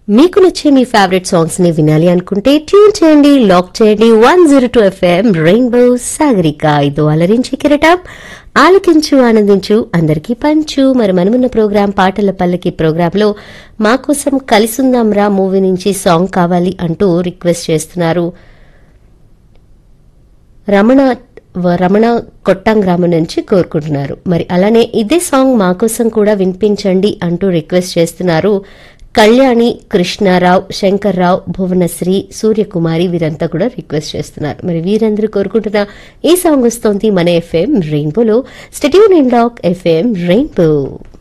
మీకు నచ్చే మీ favourite songs ని వినాలి అనుకుంటే ట్యూన్ చేయండి లాక్ చేయండి one zero two FM Rainbow Sagarika ఇదో అలరించి కిరటం ఆలకించు ఆనందించు అందరికీ పంచు మరి మనమున్న ప్రోగ్రాం పాటల పల్లకి ప్రోగ్రామ్ లో మా కోసం కలిసుందాం రా మూవీ నుంచి సాంగ్ కావాలి అంటూ రిక్వెస్ట్ చేస్తున్నారు రమణ వ- రమణ కొట్టం గ్రామం నుంచి కోరుకుంటున్నారు మరి అలానే ఇదే సాంగ్ మా కోసం కూడా వినిపించండి అంటూ రిక్వెస్ట్ చేస్తున్నారు కళ్యాణి కృష్ణారావు శంకర్రావు భువనశ్రీ సూర్యకుమారి వీరంతా కూడా రిక్వెస్ట్ చేస్తున్నారు మరి వీరందరూ కోరుకుంటున్న ఈ సాంగ్ వస్తోంది మన ఎఫ్ఎం రెయిన్బోలో stay tuned in lock FM rainbow